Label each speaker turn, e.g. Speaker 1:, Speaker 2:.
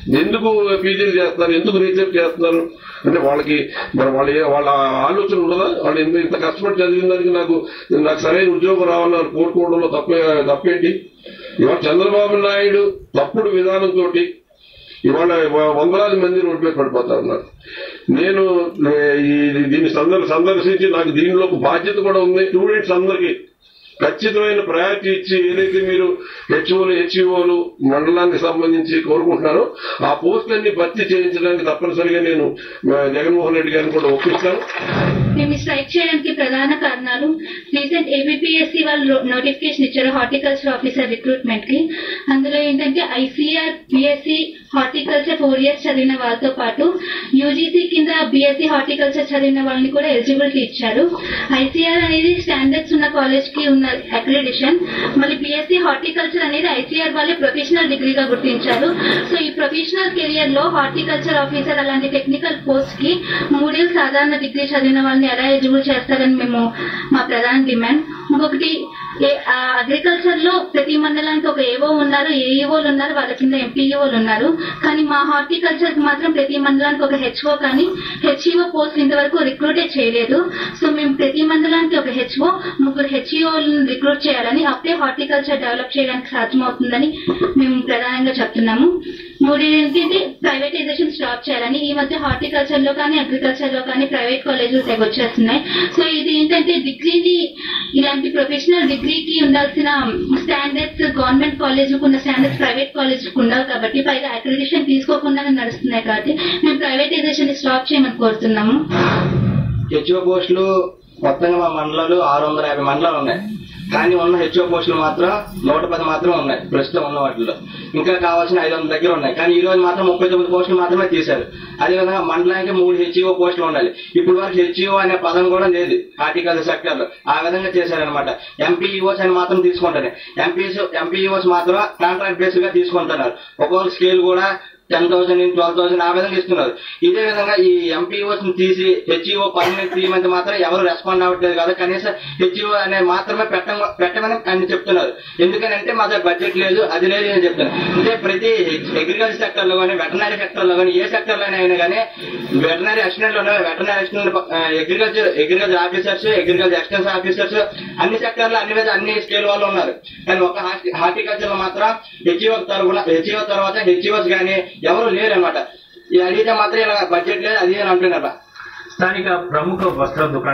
Speaker 1: ఎందుకు పీజీలు చేస్తున్నారు ఎందుకు రీసెర్చ్ చేస్తున్నారు అంటే వాళ్ళకి మరి వాళ్ళ ఏ- వాళ్ళ ఆలోచన ఉండదా వాళ్ళు ఇంత ఇంత కష్టపడి చదివిన దానికి నాకు నాకు సరైన ఉద్యోగం రావాలని కోరుకోవడంలో తప్పే తప్పేంటి ఇవాళ చంద్రబాబు నాయుడు తప్పుడు విధానంతో ఇవాళ వ- వందలాది మంది రోడ్డు మీద పడిపోతా ఉన్నారు నేను ఏ, ఈ దీన్ని సందర్ సందర్శించి నాకు దీనిలో ఒక బాధ్యత కూడా ఉంది స్టూడెంట్స్ అందరికీ ఖచ్చితమైన ప్రయారిటీ ఇచ్చి ఏదైతే మీరు హెచ్ఓలు హెచ్ఈఓలు మండలానికి సంబంధించి కోరుకుంటున్నారో ఆ పోస్టులన్నీ భర్తీ చేయించడానికి తప్పనిసరిగా నేను మా జగన్మోహన్ రెడ్డి గారిని కూడా ఒప్పిస్తాను
Speaker 2: మేము ఈ స్ట్రైక్ చేయడానికి ప్రధాన కారణాలు రీసెంట్ ఏబిపిఎస్సి వాళ్ళు నోటిఫికేషన్ ఇచ్చారు హార్టికల్చర్ ఆఫీసర్ రిక్రూట్మెంట్ కి అందులో ఏంటంటే ICAR BSc horticulture four years చదివిన వాళ్ళతో పాటు యూజీసీ కింద బిఎస్సి హార్టికల్చర్ చదివిన వాళ్ళని కూడా ఎలిజిబిలిటీ ఇచ్చారు ఐసీఆర్ అనేది స్టాండర్డ్స్ ఉన్న కాలేజ్ కి ఉన్న అక్రిడిషన్ మళ్ళీ బిఎస్సి హార్టికల్చర్ అనేది ఐసీఆర్ వాళ్ళే ప్రొఫెషనల్ డిగ్రీగా గుర్తించారు సో ఈ ప్రొఫెషనల్ కెరియర్ లో హార్టికల్చర్ ఆఫీసర్ అలాంటి టెక్నికల్ పోస్ట్ కి మూడేళ్ళు సాధారణ డిగ్రీ చదివిన వాళ్ళని ఎలా ఎలిజిబుల్ చేస్తారని మేము మా ప్రధాన డిమాండ్ ఇంకొకటి అగ్రికల్చర్ లో ప్రతి మండలానికి ఒక ఏవో ఉన్నారు ఏఈఓలు ఉన్నారు వాళ్ళ కింద ఎంపీఈఓలు ఉన్నారు కానీ మా హార్టికల్చర్ కి మాత్రం ప్రతి మండలానికి ఒక హెచ్ఓ కానీ హెచ్ఈఓ పోస్ట్ ఇంతవరకు రిక్రూటే చేయలేదు సో మేము ప్రతి మండలానికి ఒక హెచ్ఓ ముగ్గురు హెచ్ఈఓలను రిక్రూట్ చేయాలని అప్పుడే హార్టికల్చర్ డెవలప్ చేయడానికి సాధ్యమవుతుందని మేము ప్రధానంగా చెప్తున్నాము మూడు ఏంటంటే ప్రైవేటైజేషన్ స్టాప్ చేయాలని ఈ మధ్య హార్టికల్చర్ లో కానీ అగ్రికల్చర్ లో కానీ ప్రైవేట్ కాలేజీలు తెగొచ్చేస్తున్నాయి సో ఇది ఏంటంటే డిగ్రీని ఇలాంటి ప్రొఫెషనల్ డిగ్రీకి ఉండాల్సిన స్టాండర్డ్స్ గవర్నమెంట్ కాలేజీకి ఉన్న స్టాండర్డ్స్ ప్రైవేట్ కాలేజీకి ఉండవు కాబట్టి పైగా అక్రిడిషన్ తీసుకోకుండా నడుస్తున్నాయి కాబట్టి మేము ప్రైవేటైజేషన్ స్టాప్ చేయమని కోరుతున్నాము
Speaker 3: హెచ్ఓ పోస్టులు మొత్తంగా మా మండలాలు ఆరు వందల యాభై మండలాలు ఉన్నాయి కానీ ఉన్న హెచ్ఓ పోస్టులు మాత్రం నూట పది మాత్రమే ఉన్నాయి ప్రస్తుతం ఉన్న వాటిలో ఇంకా కావాల్సిన ఐదు వందల దగ్గర ఉన్నాయి కానీ ఈ రోజు మాత్రం ముప్పై తొమ్మిది పోస్టులు మాత్రమే తీశారు అదేవిధంగా మండలానికి మూడు హెచ్ఈఓ పోస్టులు ఉండాలి ఇప్పుడు వరకు హెచ్ఈఓ అనే పదం కూడా లేదు హార్టికల్చర్ సెక్టర్ లో ఆ విధంగా చేశారనమాట ఎంపీఈఓస్ అని మాత్రం తీసుకుంటారు ఎంపీస్ ఎంపీఈఓస్ మాత్రం కాంట్రాక్ట్ బేస్ గా తీసుకుంటున్నారు ఒక్కొక్క స్కేల్ కూడా టెన్ థౌసండ్ ట్వెల్వ్ థౌసండ్ ఆ విధంగా ఇస్తున్నారు ఇదే విధంగా ఈ ఎంపీఓస్ తీసి హెచ్ఈఓ పర్మనెంట్ తీయమంటే మాత్రం ఎవరు రెస్పాండ్ అవ్వట్లేదు కదా కనీసం హెచ్ఈఓ అనే మాత్రమే పెట్ట పెట్టమని అని చెప్తున్నారు ఎందుకనంటే మా దగ్గర బడ్జెట్ లేదు అది లేదు అని చెప్తున్నారు అంటే ప్రతి అగ్రికల్చర్ సెక్టర్ లో కానీ వెటనరీ సెక్టర్ లో కానీ ఏ సెక్టర్ లో అయినా కానీ వెటనరీ అసిస్టెంట్ లో veterinary assistant agriculture agriculture officers agriculture extension officers అన్ని సెక్టర్లు అన్ని విధ అన్ని స్కేల్ వాళ్ళు ఉన్నారు కానీ ఒక హార్టికల్చర్ లో మాత్రం హెచ్ఈఓ తరఫున హెచ్ఈఓ తర్వాత హెచ్ఈఓస్ కానీ ఎవరు లేరు అనమాట అడిగితే మాత్రం ఇలా బడ్జెట్ లేదు అది అని అంటున్నారు
Speaker 4: స్థానిక ప్రముఖ వస్త్ర దుకాణ